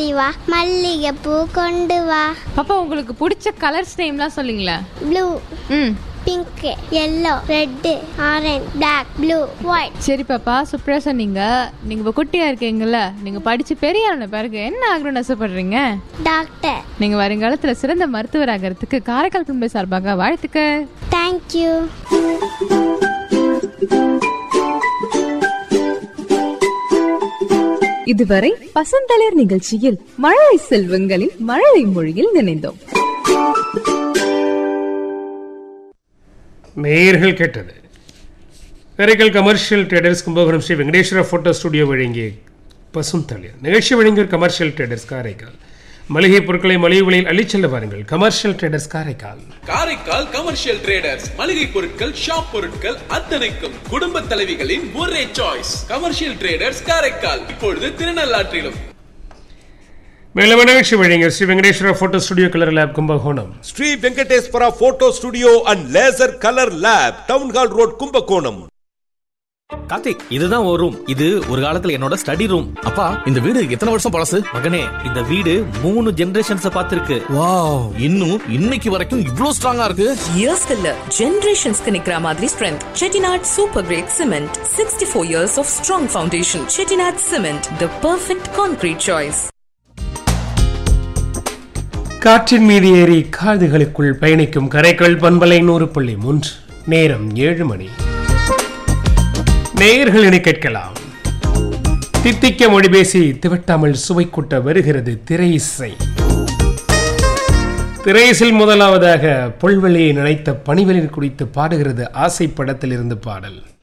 வா மல்லிகைப்பூ கொண்டு வா பாப்பா உங்களுக்கு பிடிச்ச கலர்ஸ் நேம்லாம் சொல்லுங்களேன் ப்ளூ ம் pink yellow red orange black blue white சரி பாப்பா சூப்பரா சொன்னீங்க நீங்க இப்போ குட்டியா இருக்கீங்கல்ல நீங்க படிச்சு பெரிய ஆன பிறகு என்ன ஆகணும்னு ஆசைப்படுறீங்க டாக்டர் நீங்க வருங்காலத்துல சிறந்த மருத்துவர் ஆகிறதுக்கு காரைக்கால் குடும்ப சார்பாக வாழ்த்துக்க தேங்க்யூ இதுவரை பசந்தளிர் நிகழ்ச்சியில் மழலை செல்வங்களின் மழலை மொழியில் நினைந்தோம் நேயர்கள் கேட்டது Karaikal commercial traders Kumbakonam Sri Venkateswara photo studio வழங்கிய பசுந்தளிர் நிகழ்ச்சி வழங்கியோர் கமர்ஷியல் ட்ரேடர்ஸ் காரைக்கால் மளிகை பொருட்களை மலிவு விலையில் அள்ளிச் செல்ல வாருங்கள் commercial traders Karaikal Karaikal commercial traders மளிகை பொருட்கள் ஷாப் பொருட்கள் அத்தனைக்கும் குடும்ப தலைவிகளின் ஒரே சாய்ஸ் கமர்ஷியல் ட்ரேடர்ஸ் காரைக்கால் இப்பொழுது திருநள்ளாற்றிலும் மேலும் நிகழ்ச்சி வழங்கியோர் Sri Venkateswara photo studio colour lab Kumbakonam Sri Venkateswara photo studio and laser colour lab town hall road Kumbakonam Karthik இதுதான் ஒரு ரூம் இது ஒரு காலத்துல என்னோட ஸ்டடி ரூம் அப்பா இந்த வீடு எத்தனை வருஷம் பழசு மகனே இந்த வீடு மூணு ஜெனரேஷன்ஸ் பார்த்திருக்கு வாவ் இன்னும் இன்னைக்கு வரைக்கும் இவ்ளோ ஸ்ட்ராங்கா இருக்கு இயர்ஸ்க்கு இல்ல ஜெனரேஷன்ஸ்க்கு நிக்கிற மாதிரி strength Chettinad super grade cement sixty four years of strong foundation Chettinad cement the perfect concrete choice காற்றின் மீது ஏறி காதுகளுக்குள் பயணிக்கும் கரைக்கல் பண்பலை நூறு புள்ளி மூன்று நேரம் ஏழு மணி நேயர்கள் என கேட்கலாம் தித்திக்க மொழி பேசி திவட்டாமல் சுவை கூட்ட வருகிறது திரை இசை திரையிசில் முதலாவதாக புல்வெளியை நினைத்த பணிவெளியில் குடித்து பாடுகிறது ஆசை படத்திலிருந்து பாடல்